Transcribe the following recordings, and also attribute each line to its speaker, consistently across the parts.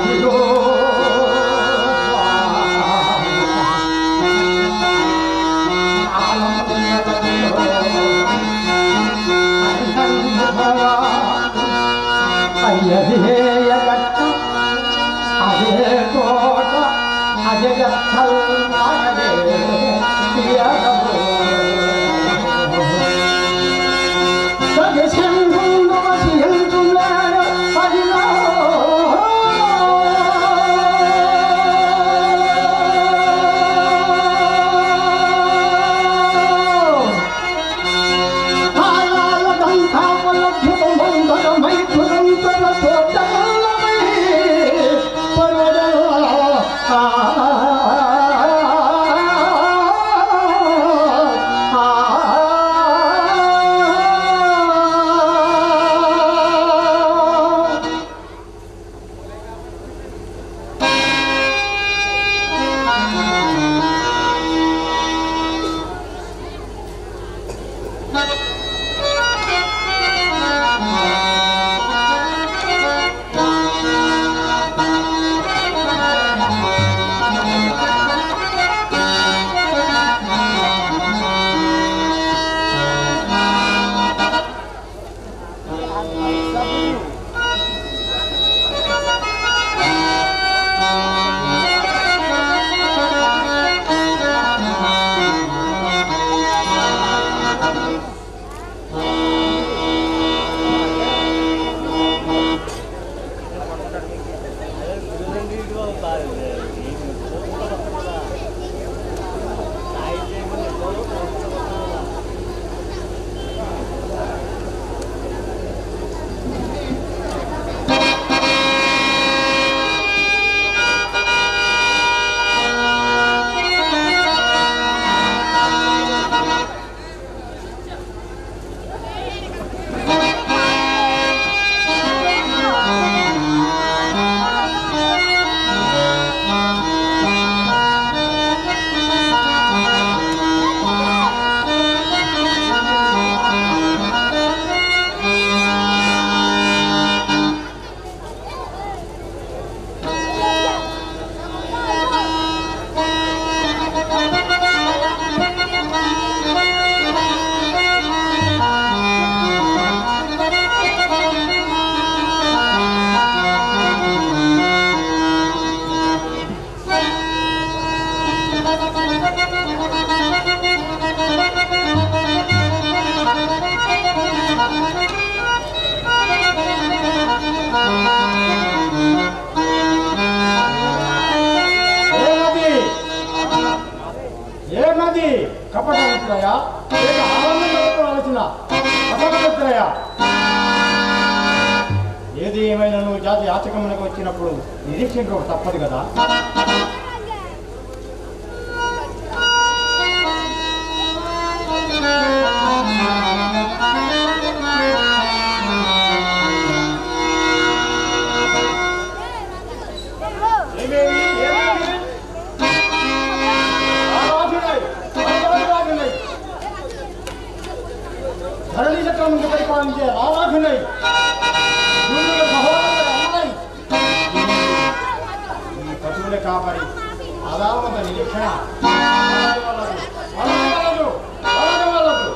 Speaker 1: ఏమది ఏమది కపటమిత్రయ లేక ఆనందం ఆలోచన కపటమిత్రయ ఏది ఏమైనా నువ్వు జాతి యాచకమునకు వచ్చినప్పుడు నిరీక్షించక తప్పదు కదా ఏమేమి ఏమేమి ఆరాధనై, ఆరాధనై. ధరణి చక్రమును పరిపాలించే ఆరాధనై భూమిలో సహోదరుల అన్నై. ఈ పశువుల కాపరి ఆదావంత నిరీక్షణ వలగవలదు, వలగవలదు, వలగవలదు.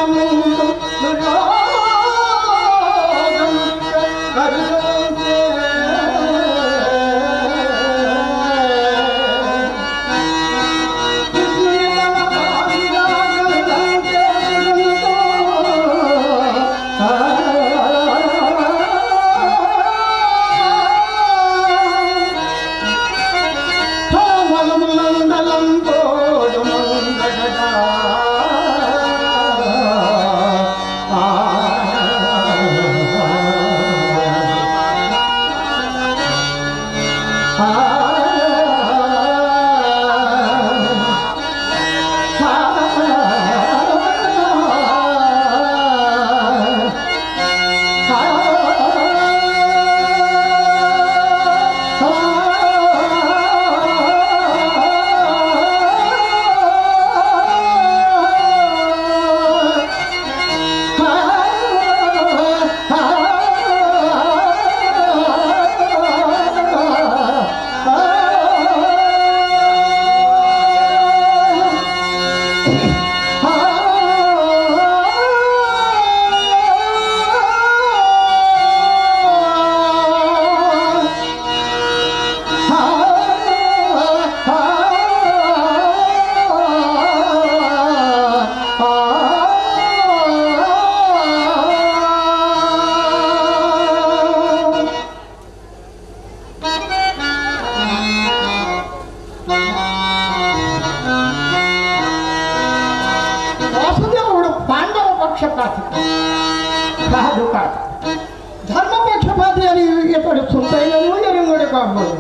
Speaker 2: వాసుదేవుడు పాండవ పక్షపాతి కాదు కాదు ధర్మపక్షపాతి అని ఇతడు సుందైనము ఎరుంగుడు కాబోదు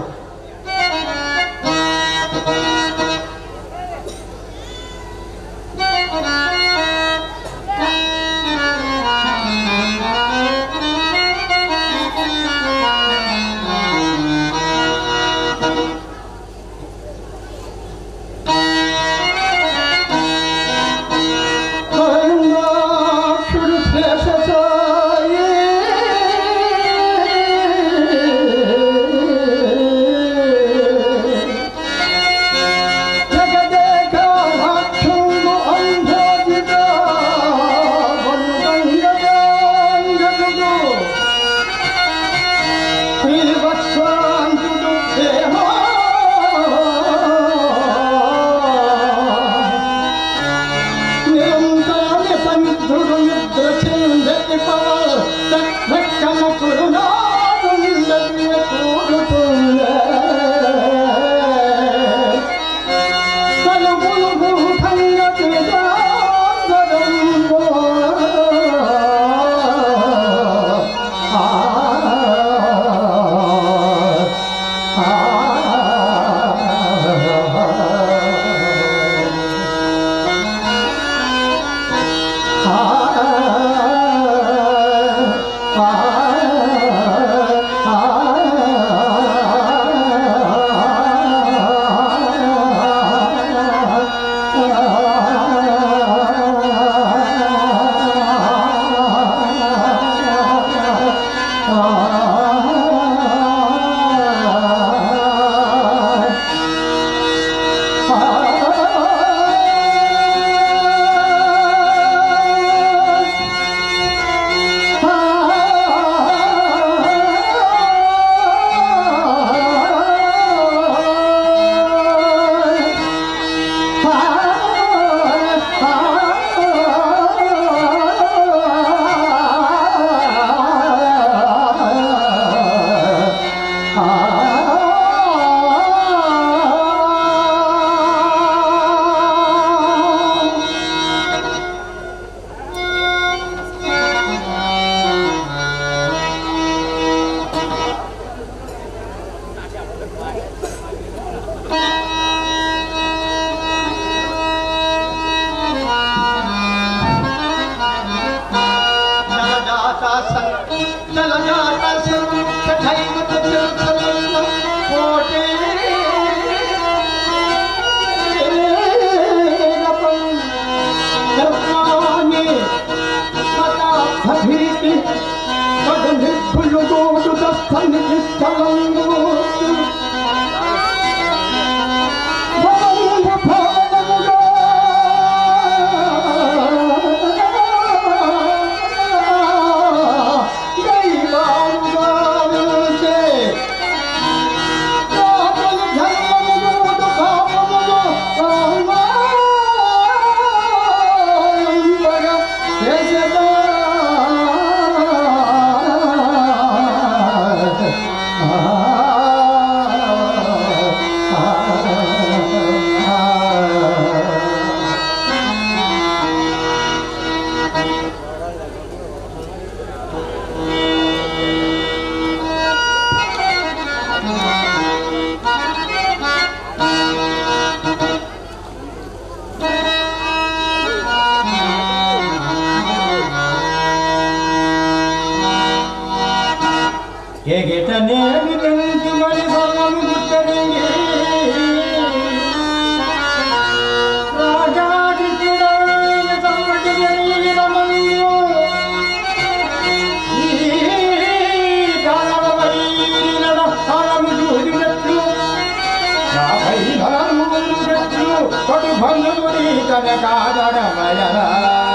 Speaker 2: కరుణాక్షుడు శేషసాయి జగదేకాక్షుడు అంధోజిత వందంగయాంగకుడు శ్రీవత్సాంతుడు ప్రేమ నిరంతరాన్ని సమిద్ధుడు నిద్ర చెందటి పక్కన కురునాడు నిల్లవియ కూడుతుందే కలుగులు భూఖండ పిదాంబరంలో ఆ
Speaker 1: ఎగిటనేమి తెలుసుకొని సొమ్మను గుర్తరింగి రాజాదిత్యుడైన తమ్ముడి జరిగిన మన్యు ఈ కాలవై నడ కాలము చూసినట్లు నాపై నలుగురు కొడు బంధువుని తన కాదడమయరా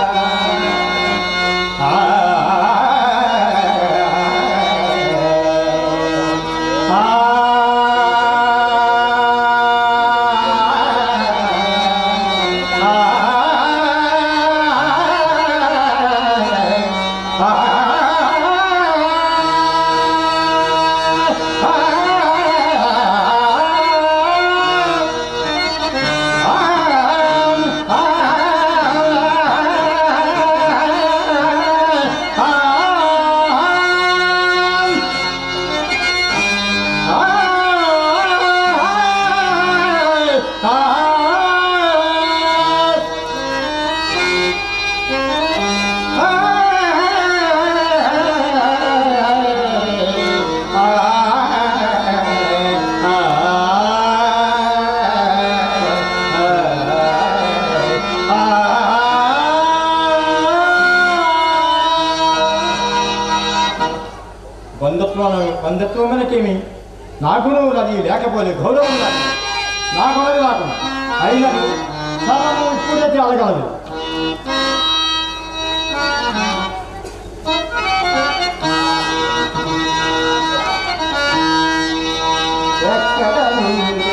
Speaker 1: బంధుత్వం బంధుత్వం మనకేమి నాకును అది లేకపోతే గౌరవం ఉండాలి నా గౌరవం రాకుండా అయినది సర్వము ఇప్పుడైతే అడగలదు ఎక్కడ నుండి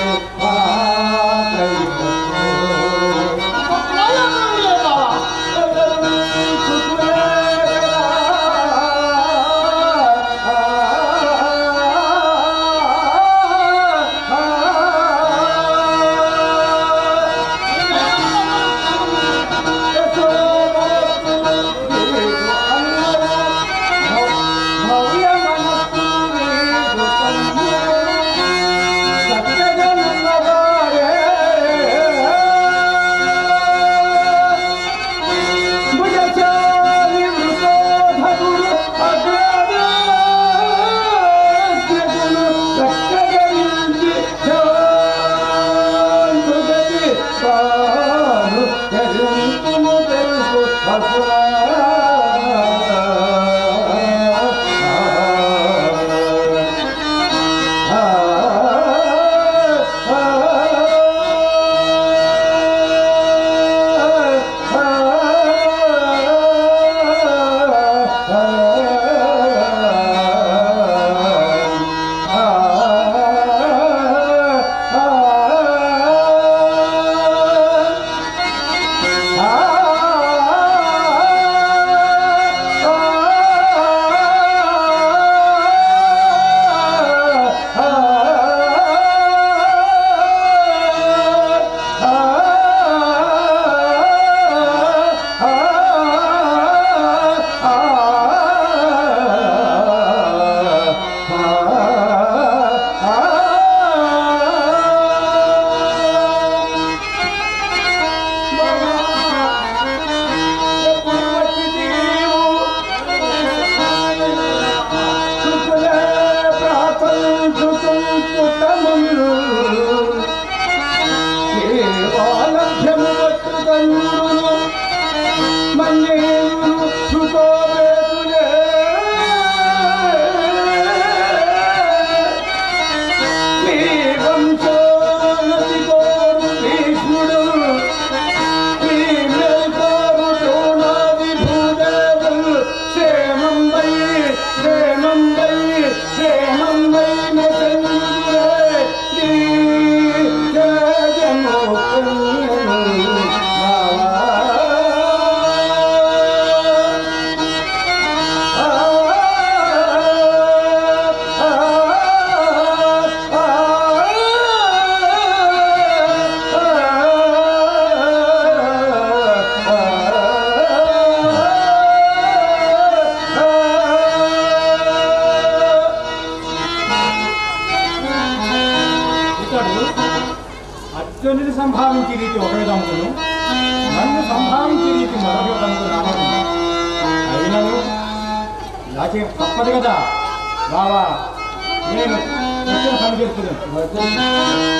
Speaker 1: కృష్ణుని సంభావించే రీతి ఒక విధమును నన్ను సంభావించే రీతి మరొక విధమును రావడం అయినను నాకే తప్పదు కదా బావా నేను వచ్చిన పని చేస్తున్నాను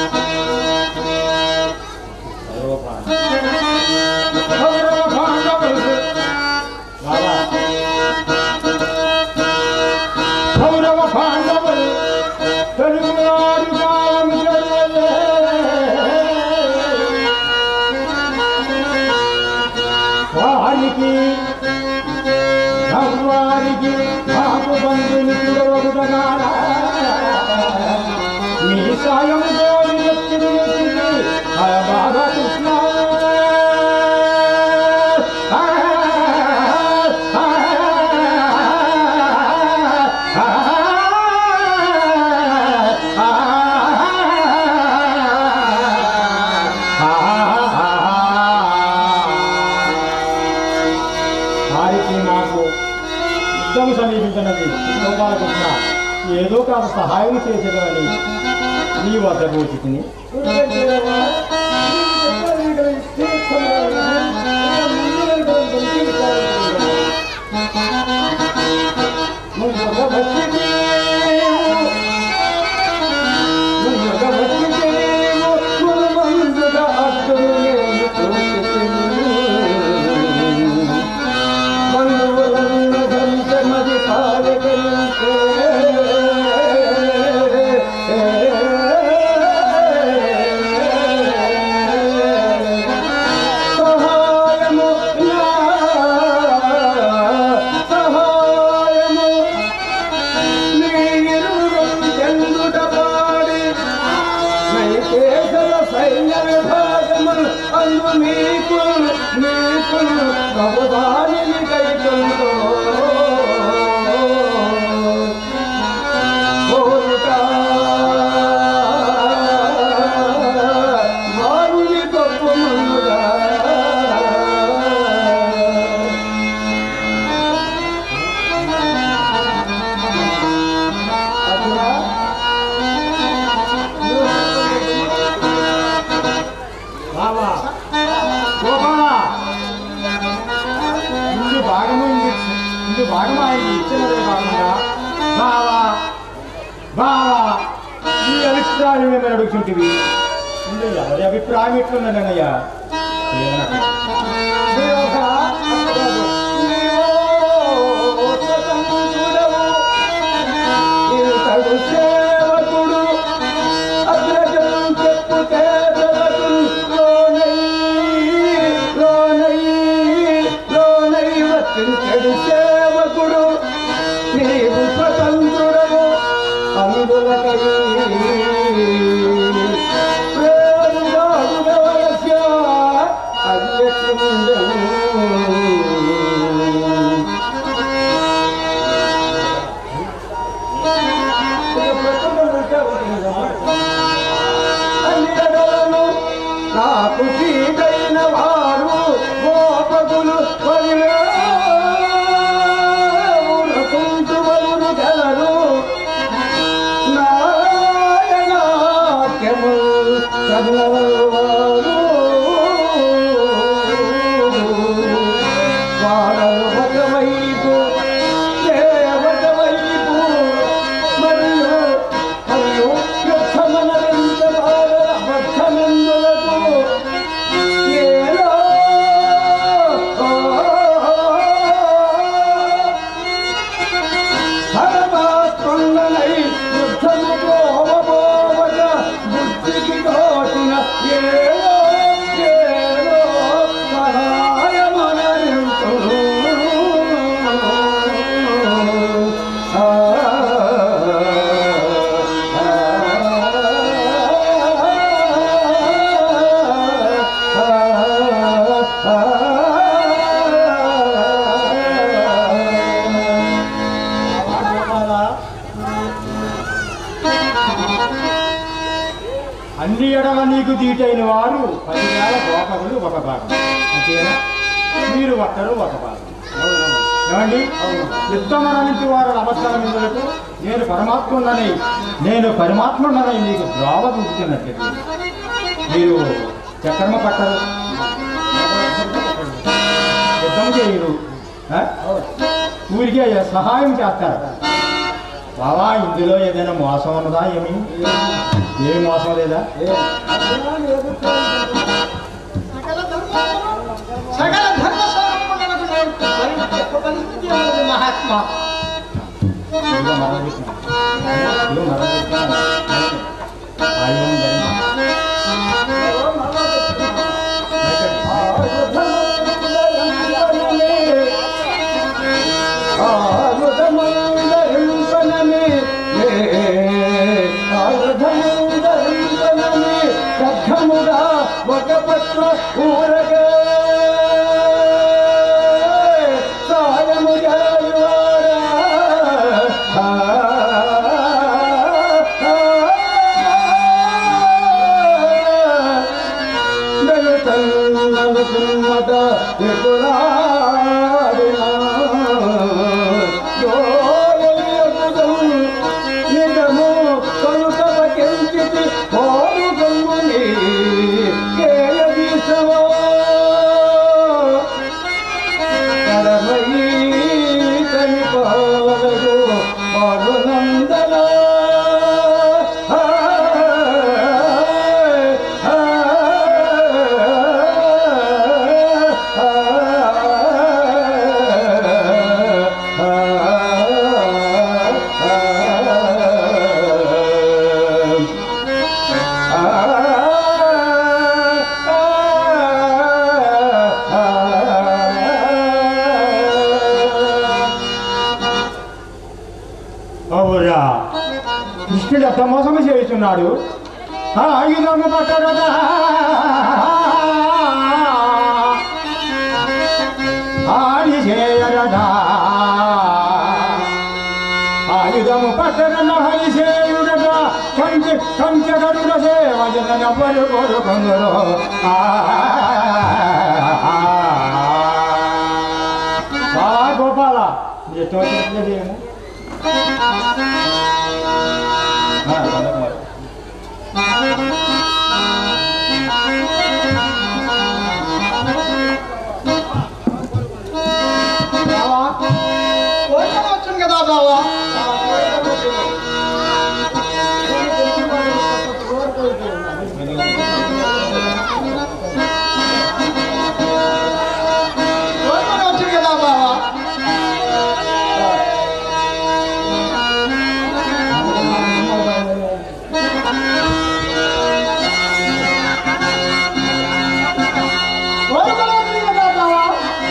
Speaker 1: కౌరవ పాండవులు బావా కౌరవ పాండవులు తెలుగునాడు కాలం వారికి వారికి మాకు బంధుని చూడవగుటగాన మీ సాయం కోరి వ్యక్తిని బాగా కృష్ణ వారికి నాకు యుద్ధము సమీపించినది గోపాలకృష్ణ ఏదో కాదు సహాయం చేసేదని నీ వద్ద కూర్చుని
Speaker 2: సహాయము నా సహాయము నీరురం చెందుట పాడి నైకేశల సైన్య విభాగములు అందు నీకు నీకు బహుదానిని కైకొందో కోరుట వారిని తప్పు ముందుగా
Speaker 1: బావా గోపాల ఇందు భాగము ఇందు ఇందు భాగము ఆయనకి ఇచ్చినదే కాకుండా బావా బావా నీ అభిప్రాయం ఏమని అడుగుతుంటివి ఇందు ఎవరి అభిప్రాయం ఎట్లున్నదనయ్యా ఏమనకు.
Speaker 2: సేవకుడు అగ్రజం చెప్పు కేదలకు లోనై లోనై లోనై వచ్చించెడు సేవకుడు నీవు స్వతంత్రుడము అందులకై ప్రేరుడాగుడవలస్య అవ్యక్తముండెను అన్నిడలను నాకు చీకైన వారు గోపకులు వదిలేకుంటువలు గలరు నాయనాట్యము చదువరు వాడలు ఒకవైపు దేవత వైపు మరియు మరియు యుద్ధమనరింత అబద్ధమెందులకు ఏలో పరమాత్మన్నై యుద్ధము పోవబోవక బుద్ధికి తోచిన ఏలో ఏలో సహాయమనరింతును ఆ
Speaker 1: అన్ని ఎడల నీకు దీటైన వారు పదివేల గోపకులు ఒక భాగం అంతేనా మీరు ఒక్కరు ఒక భాగం ఏమండి యుద్ధమరణించి వారు నమస్కారం ఇందులకు నేను పరమాత్ముడనై నేను పరమాత్ముడనై నీకు ద్రోవ చూపుతున్నట్టు మీరు చక్రమ పట్టరు యుద్ధం చేయరు ఆ? ఊరికే సహాయం చేస్తారు బావా ఇందులో ఏదైనా మోసం ఉన్నదా ఏమి ఏమి మోసం లేదా
Speaker 3: సకల ధర్మ స్వరూపులకు నేను మరి చెప్పవలసింది ఏమున్నది మహాత్మా
Speaker 1: ఇదిగో మరో చెప్తున్నాను. ఇదిగో మరో చెప్తున్నాను. ఆయుధం ధరించి.
Speaker 2: ఒక పత్ర ఊరగా సాయము వెలుతన్నలుకున్నట ఎకులాడినా నిజము కలుకవ కెంచితి కోరు గమ్ముని కేయదీసవో కడమై కనిపాలగు మగునందన
Speaker 1: అవురా కృష్ణుడు ఎంత మోసము చేస్తున్నాడు ఆయుధము పట్టడదా ఆడి చేయరదా ఆయుధము పట్టడన హరిసేయుడగా కంచె కంచెగరుడ సేవ జనవరు కొరుకొందరు బాలా గోపాల ఎటో చెప్పలేదేమో ఆ, కనకమారు.
Speaker 3: బావా కోరికలు వచ్చింది కదా బావా కోరికలు వచ్చింది కదా బావా కోరికలు వచ్చింది కదా బావా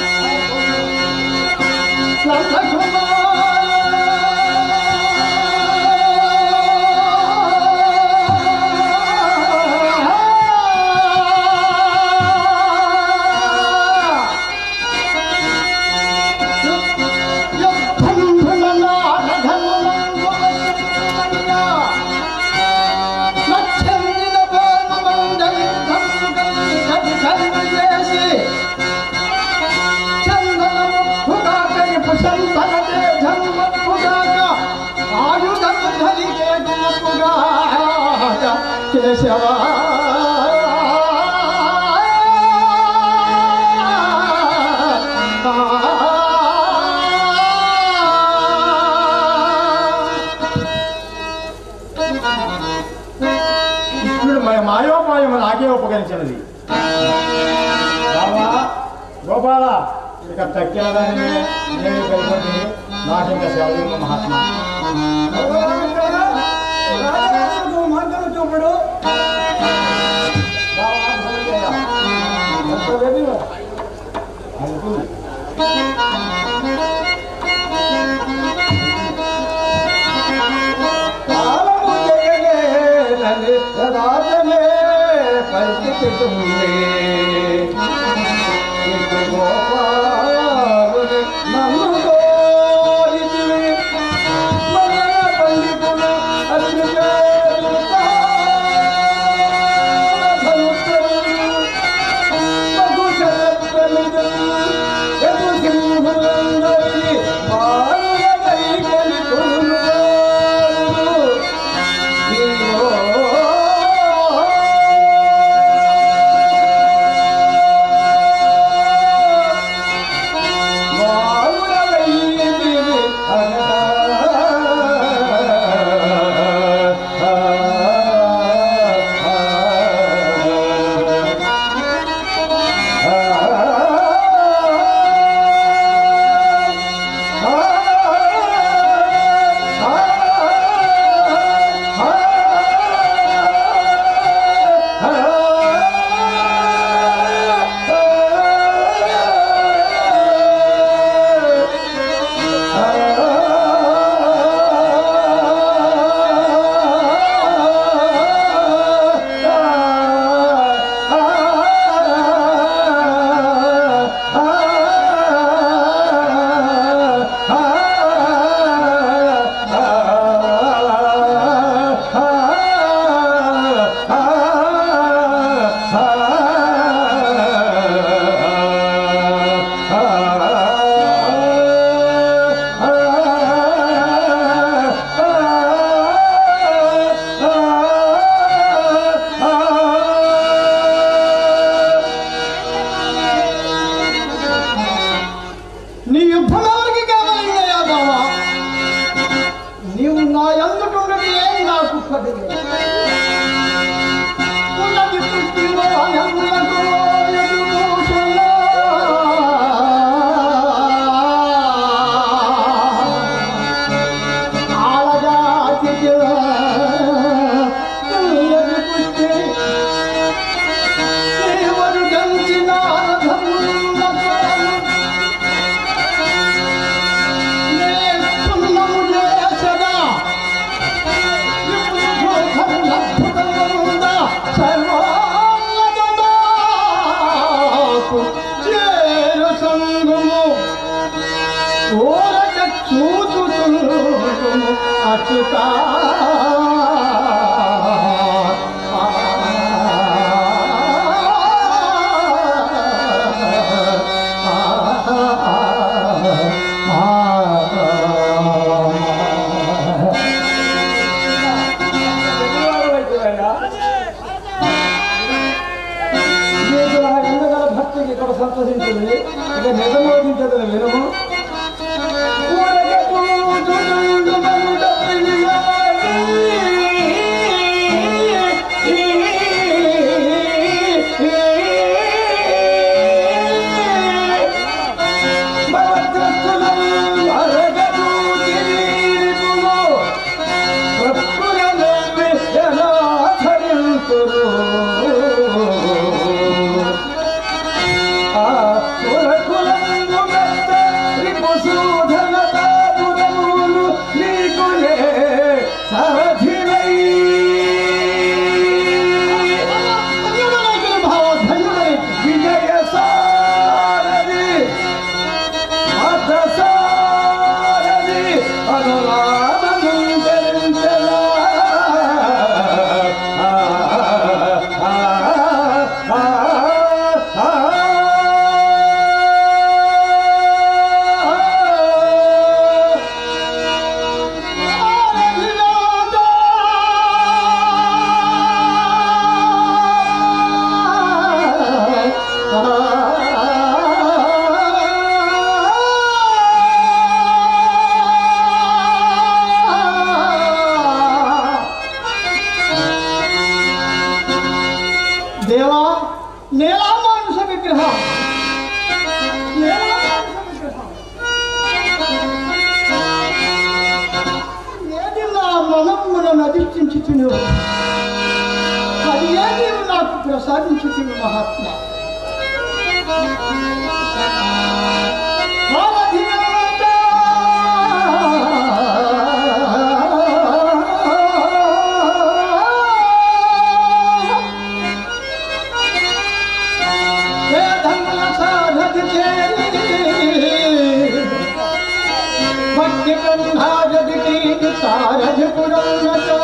Speaker 1: కృష్ణుడు మా మాయోపాయం నాకే ఉపకరించినది బాబా గోపాల ఇక తక్కిన దానిని నేను కలిపి నాకు ఇంకా సేవ మహాత్మా
Speaker 2: చూపుడు
Speaker 1: అనుకుని
Speaker 2: కాలము చేయలేనని రాజమే పరిస్థితుంది ఇటు గోపాలుని నన్ను కోరితివి. మరణ పండితుల అతిథేయుతా ధనుత్తరులు. మగు శరత్ప్రమిదులు, ఎగు సింహులందరినీ మారులకై కొలుకొనుగారు. నీవో
Speaker 3: బతుకుతున్నది నాకు పదిలే ఉన్నది పుట్టిలో అనంతకు ఎదురుచలా. ఆలజాతికి ఎదురు పుట్టి దేవుడు గంచిన రథమున్నకు పున్నము చేసదా చేరు సంగము ఊరక చూచుచుండుము అచ్యుతా నీకు నా ఎండగల భక్తికి ఇక్కడ సంతోషించింది ఇక నిజమోదించదు వినము విజయ సారథి అర్థసారథి అనురాగము ధరించలా. ఆ, ఆ, ఆ, ఆ, దేవా నీలామానుష విగ్రహం నీలామానుష విగ్రహం ఏది నా మనమ్మును నదిర్చించుతును అది ఏది నాకు ప్రసాదించుతును మహాత్మ భక్తి బ్రహ్మాజదికి సారథిపురం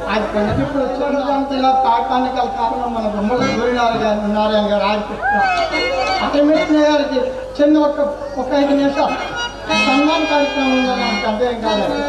Speaker 2: అది కొంచెం ఇప్పుడు వచ్చేంతలో తాకానికి గల కారణం మన బొమ్మల సూర్యనారాయణ నారాయణ గారు ఆడిపిస్తున్న అటమిట్ల గారికి చిన్న ఒక ఒక ఐదు నిమిషాలు సన్మాన కార్యక్రమం ఉందని మనకు అర్థం కాదండి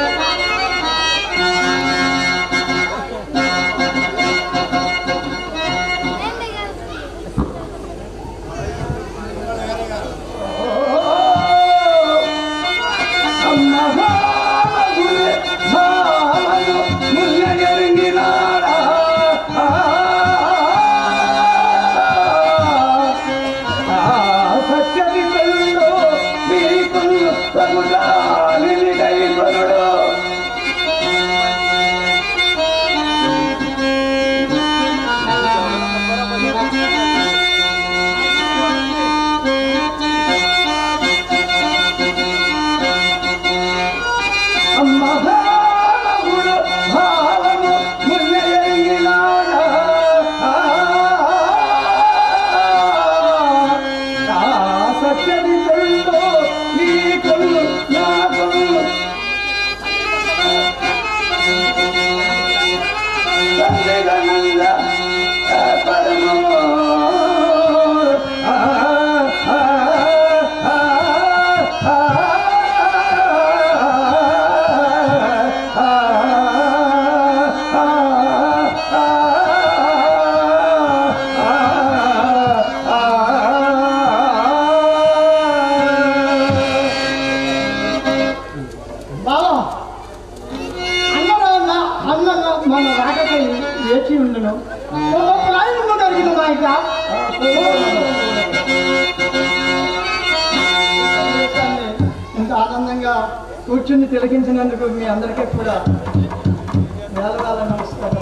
Speaker 2: బాబా అందరూ అన్న అన్నంగా మన రాకపై వేచి ఉండను ఒక్కొక్క లైన్ ముందు అడుగుతున్నా ఇక ఇంత ఆనందంగా కూర్చుని తిలకించినందుకు మీ అందరికీ కూడా వేల వేల నమస్కారం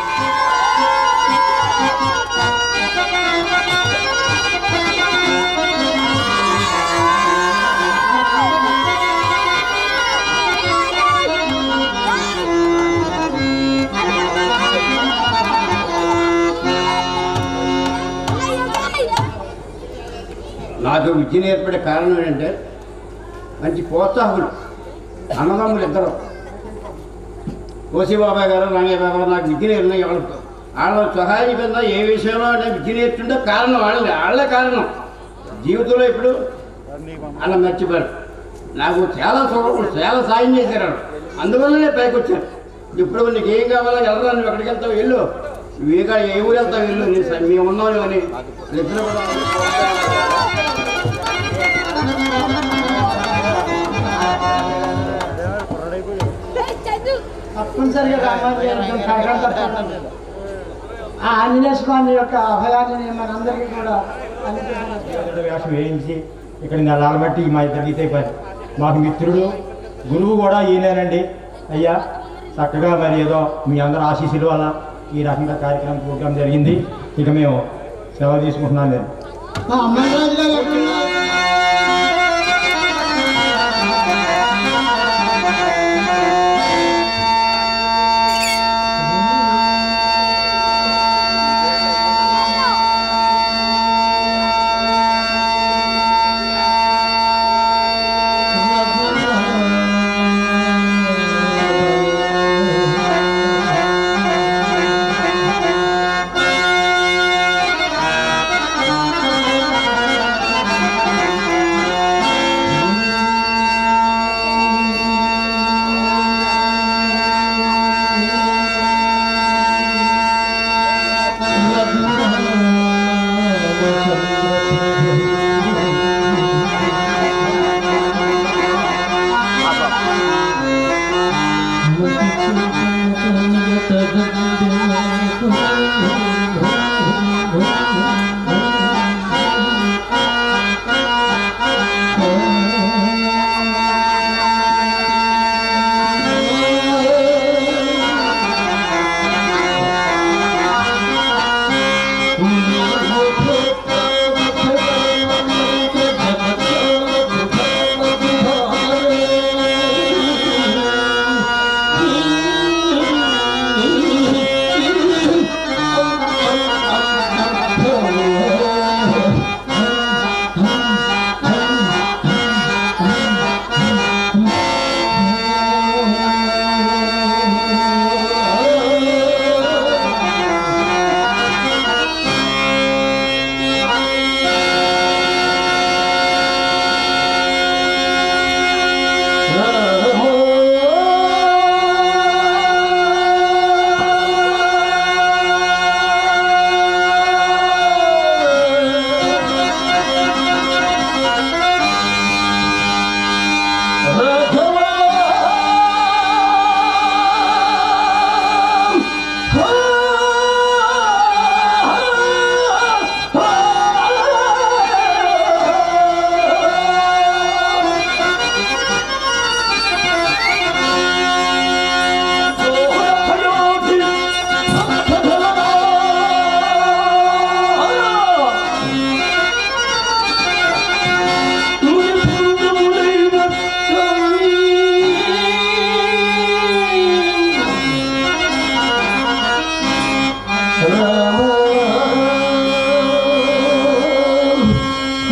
Speaker 4: నాకు విద్య నేర్పడే కారణం ఏంటంటే మంచి ప్రోత్సాహకులు అన్నదమ్ములు ఇద్దరు కోసి బాబాయ్ గారు రంగయ్య బాబా గారు నాకు విద్య నేర్పిన వాళ్ళతో వాళ్ళ సహాయం కింద ఏ విషయంలో నేను విద్య నేర్చుంటే కారణం వాళ్ళే వాళ్ళే కారణం జీవితంలో ఇప్పుడు వాళ్ళ మర్చిపోయారు నాకు చాలా చూడ చాలా సాయం చేశారు వాళ్ళు అందువల్లనే పైకి వచ్చారు ఇప్పుడు నీకు ఏం కావాలో వెళ్ళరా నువ్వు ఎక్కడికి వెళ్తావు వెళ్ళు నువ్వు ఏ ఏ ఊరు వెళ్తావు వెళ్ళు నీ స- మేము ఉన్నావు అని చెప్పిన కూడా
Speaker 2: తప్పనిసరిగా రామాయణం కారణం తప్పకుండా ఆ ఆంజనేయ స్వామి యొక్క అభయాన్ని మనందరికీ కూడా అనుగ్రహించారు.
Speaker 1: దేవుడి వేషం వేయించి ఇక్కడ నెలలు బట్టి మా ఇద్దరికి ఇదే పని మాకు మిత్రుడు గురువు కూడా ఈయనేనండి అయ్యా చక్కగా మరి ఏదో మీ అందరూ ఆశీస్సుల వల్ల ఈ రకంగా కార్యక్రమం ప్రోగ్రాం జరిగింది ఇక మేము సెలవు తీసుకుంటున్నాను నేను
Speaker 2: మా అమ్మాయి రాజు గారు ఎక్కడున్నారు?
Speaker 5: ఆ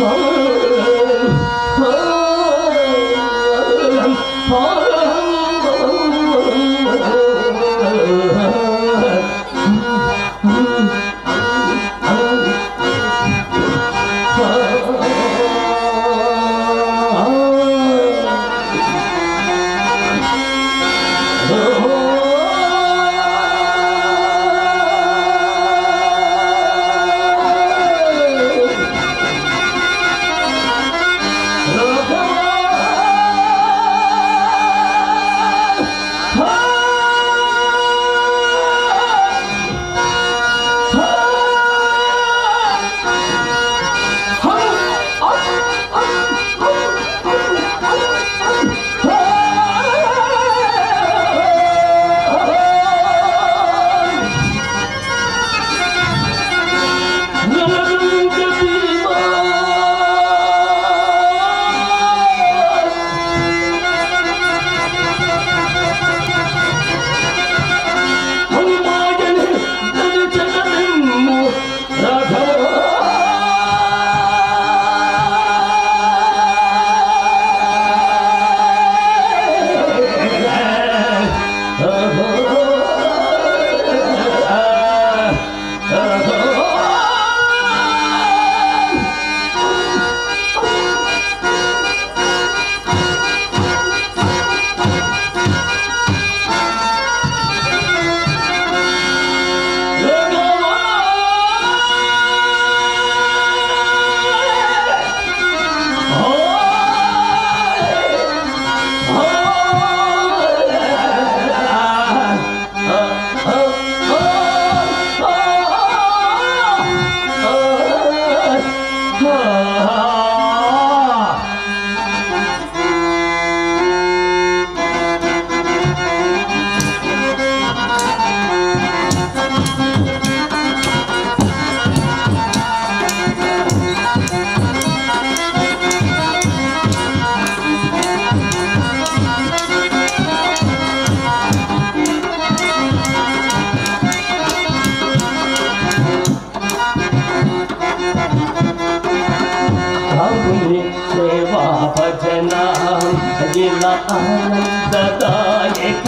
Speaker 5: రాముని సేవా భజన గిల ఆనందదాయక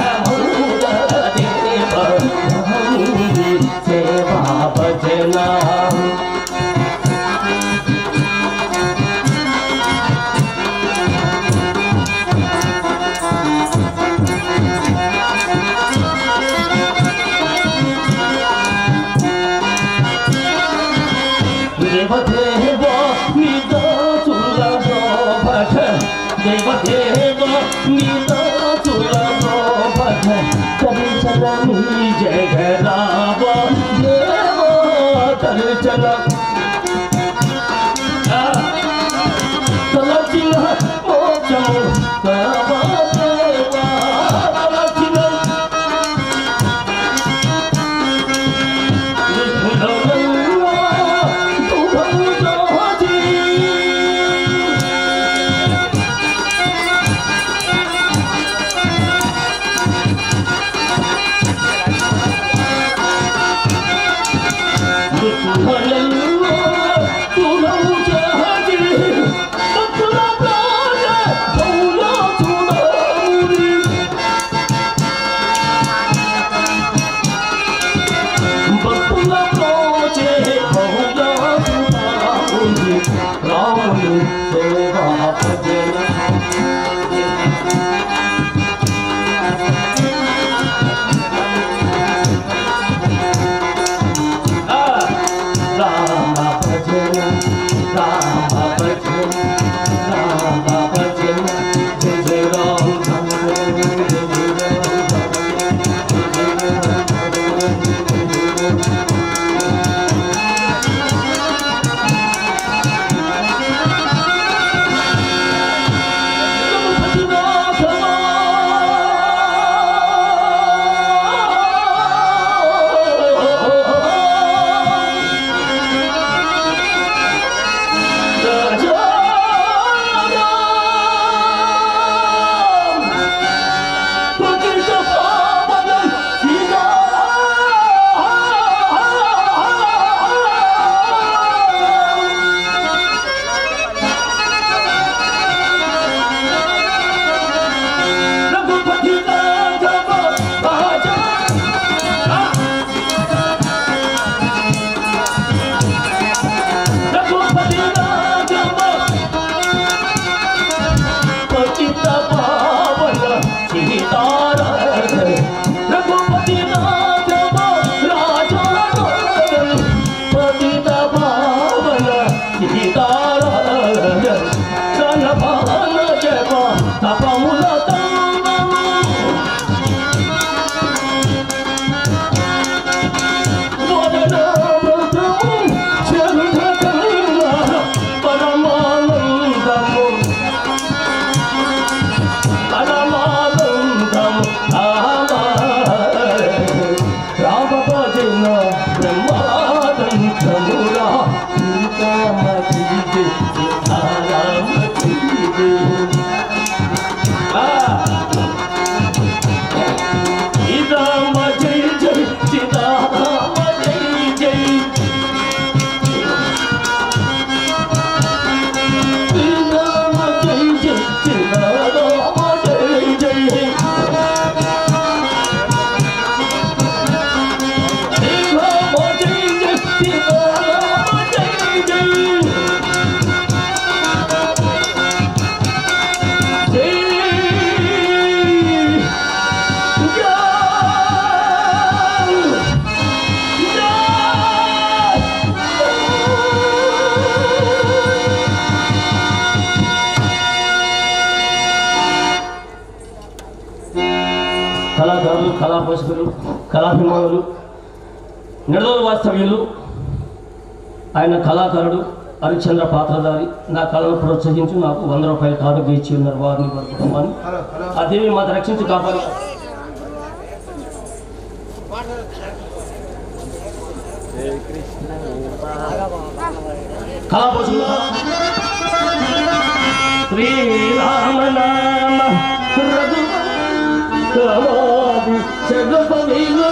Speaker 5: దేవ రాముని సేవా భజన దేవదేవ నిదాచులలో భజ దేవదేవ నిదాచులలో భజ చంచల నీ జగరావ దేవ చంచల తలచిన మోక్షము దేవదేవ తలచిన రాముని సేవా భజన రామ భజన రామ భజన రామ భజన జయ జయ రామ భజన జయ జయ రామ భజన రాజా కళాకారులు కళా పోషకులు కళాభిమానులు నిడదల వాస్తవ్యులు ఆయన కళాకారుడు హరిశ్చంద్ర పాత్రధారి నా కళను ప్రోత్సహించి నాకు వంద రూపాయల కానుక ఇచ్చి ఉన్నారు వారిని వారి కుటుంబాన్ని ఆ దేవి మాత రక్షించి కాపాడు కళా పోషకులు శ్రీరామ నామ రఘు కమాది జగపతిలో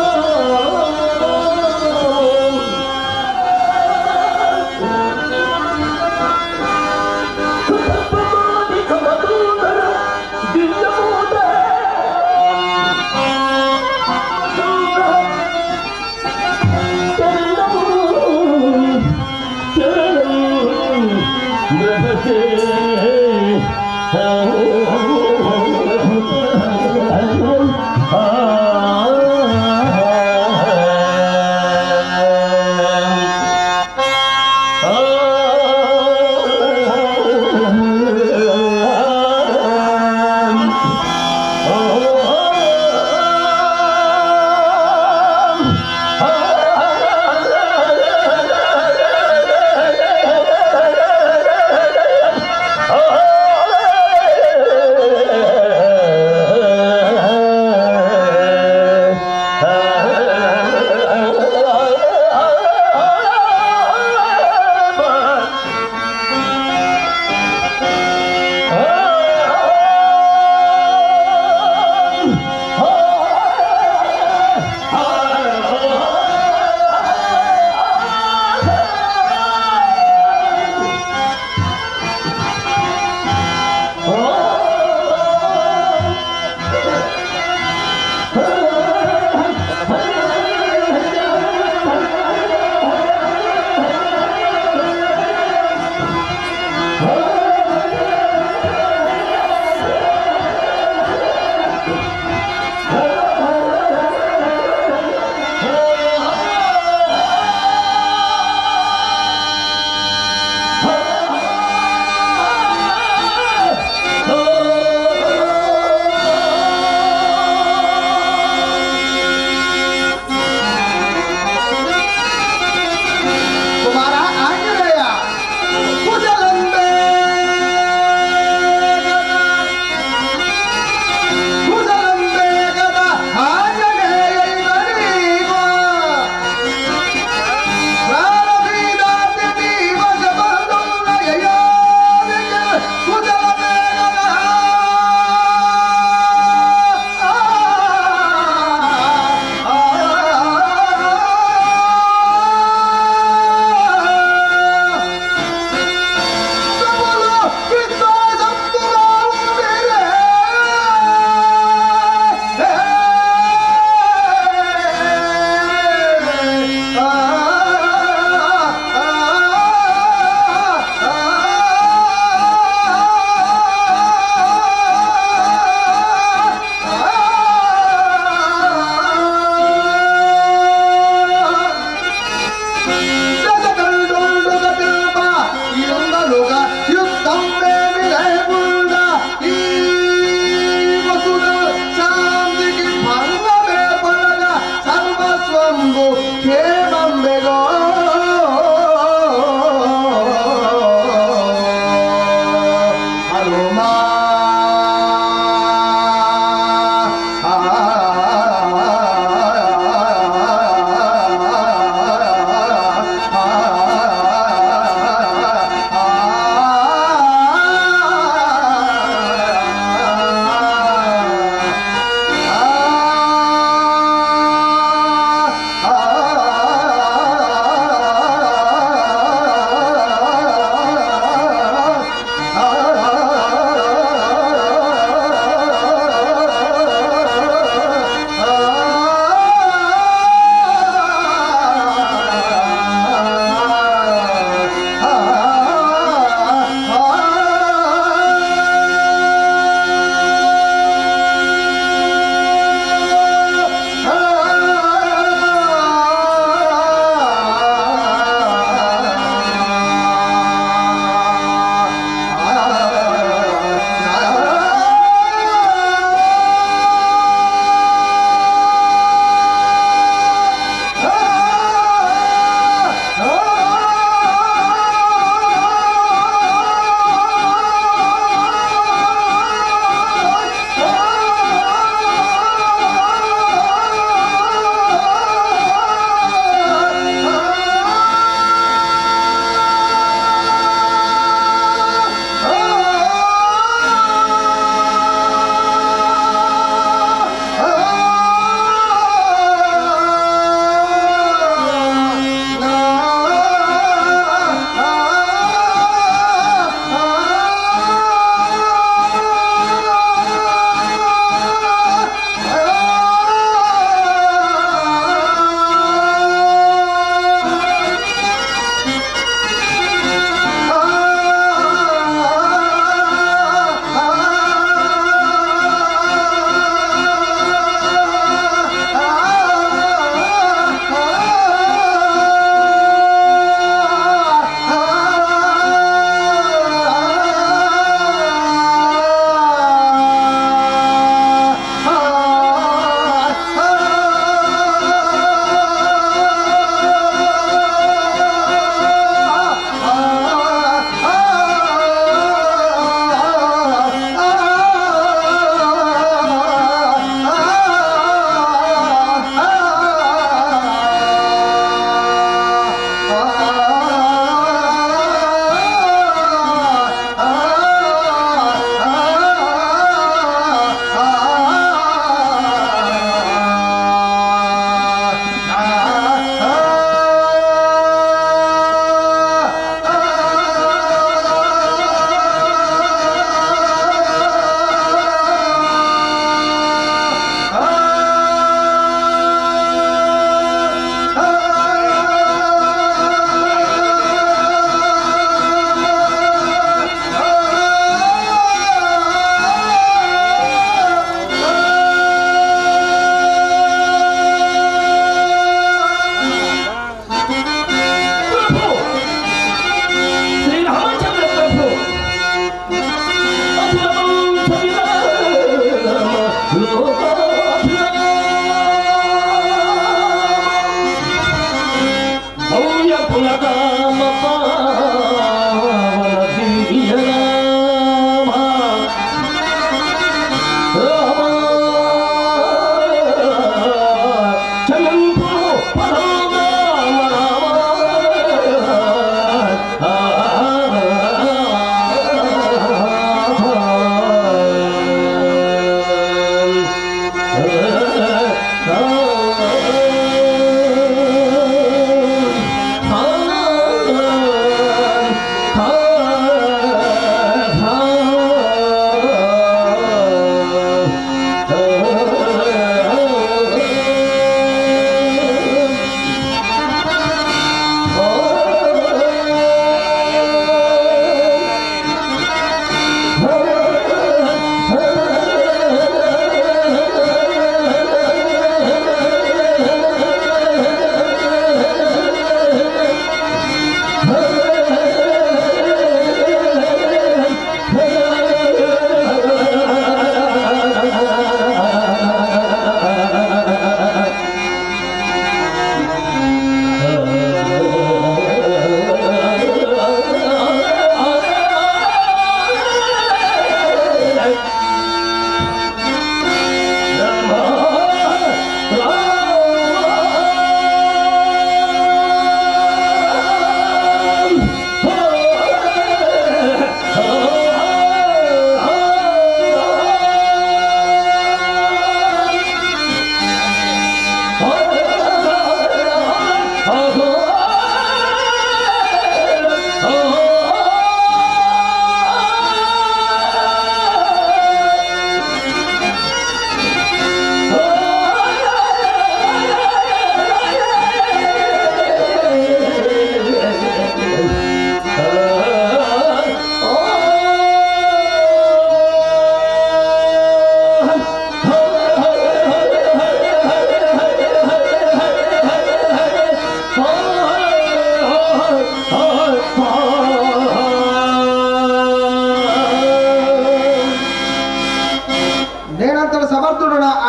Speaker 2: కుమార ఆంజనేయ కుశలంబే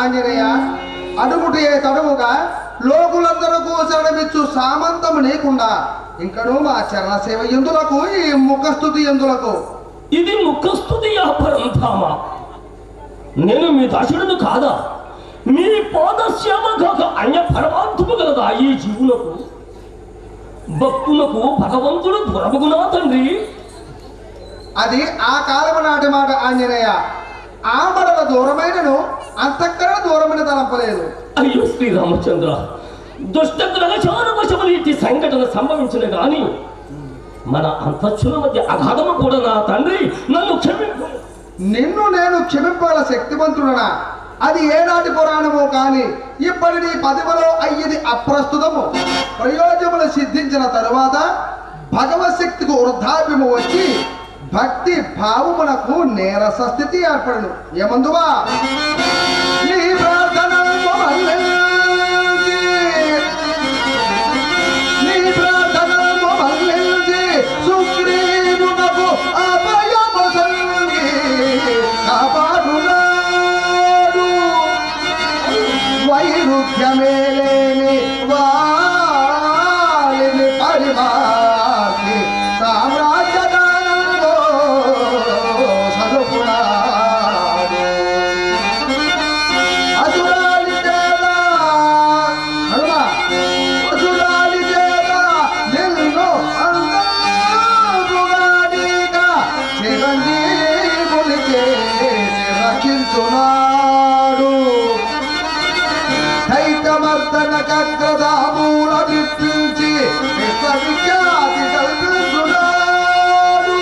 Speaker 6: ఆంజనేయ అడుగుటి తడుముగా లోకులందరకు శరణమిచ్చు సామంతము నీకుండా ఇంకను మా చరణ సేవ ఎందులకు ఈ ముఖస్థుతి ఎందులకు
Speaker 5: ఇది ముఖస్థుతి పరంధామ నేను మీ దాసుడును కాదా మీ పాదశ్యామ కాక అన్య పరమార్థము గలదా ఈ జీవులకు భక్తులకు భగవంతుడు దొరబగునా తండ్రి
Speaker 6: అది ఆ కాలము నాటి మాట ఆంజనేయ ఆ మడల దూరమైనను అంతఃకరణ దూరమైన తలంపలేదు
Speaker 5: అయ్యో శ్రీరామచంద్ర దుష్ట గ్రహచార వశములు ఇట్టి సంఘటన సంభవించిన గాని మన అంతఃచుల మధ్య అగాధము కూడా నా తండ్రి నన్ను క్షమింపు
Speaker 6: నిన్ను నేను క్షమింపగల శక్తివంతుడనా అది ఏనాటి పురాణమో కాని ఇప్పటి నీ పదవిలో అయ్యేది అప్రస్తుతము ప్రయోజములు సిద్ధించిన తరువాత భగవత్ శక్తికి వృద్ధాప్యము వచ్చి భక్తి భావమునకు నీరస స్థితి ఏర్పడను ఏమందువా నీ ప్రార్థనలను మన్నించి, నీ ప్రార్థనలను మన్నించి సుగ్రీవునకు అభయము సంగి కాపాడునాడు. వైరుధ్యమే లేని వాలిని పరిమార్చి సామ్రాజ్య దానంలో సదుపునాడు. అసురాలి చేత హనుమ, అసురాలి చేత నిన్ను అంతరుగాడిగా చిరంజీవుని చేసి రక్షించునాడు దైతమర్దన కగ్రదామూల విప్పించి విశ్వవిఖ్యాతి కల్పించున్నాడు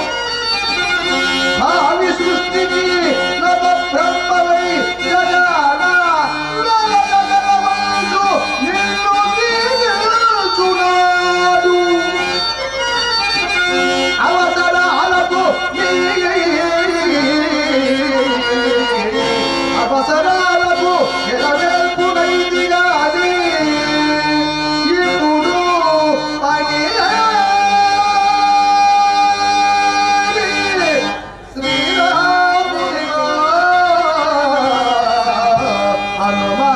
Speaker 6: భావి సృష్టికి నవ బ్రహ్మవై జగాన నవ జగనమందు నిన్ను దీవించున్నాడు. అవసరాలకు నీ అవసరాలకు ఎలవేల్పునైంది గాని ఇప్పుడు పని శ్రీరామునితో హనుమా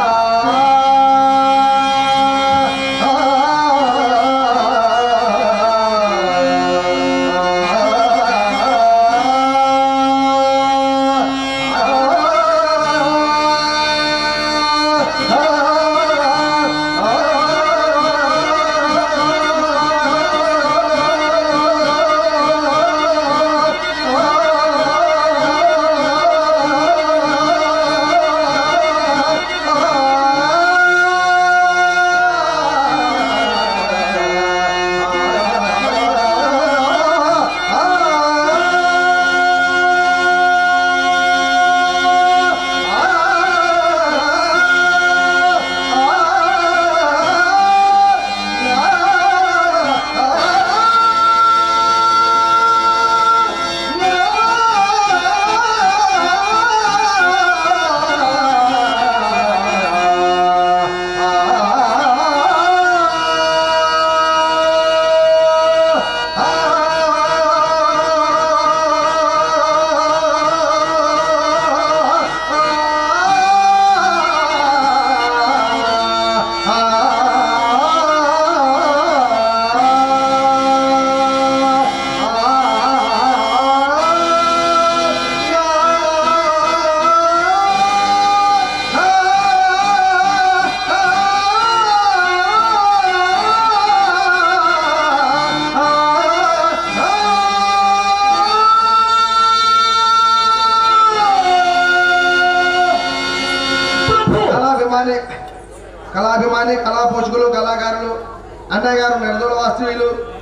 Speaker 6: కళాభిమాని కళాభిమాని కళా పోషకులు కళాకారులు అన్నయ్య గారు నిర్దోళ వాస్తవ్యులు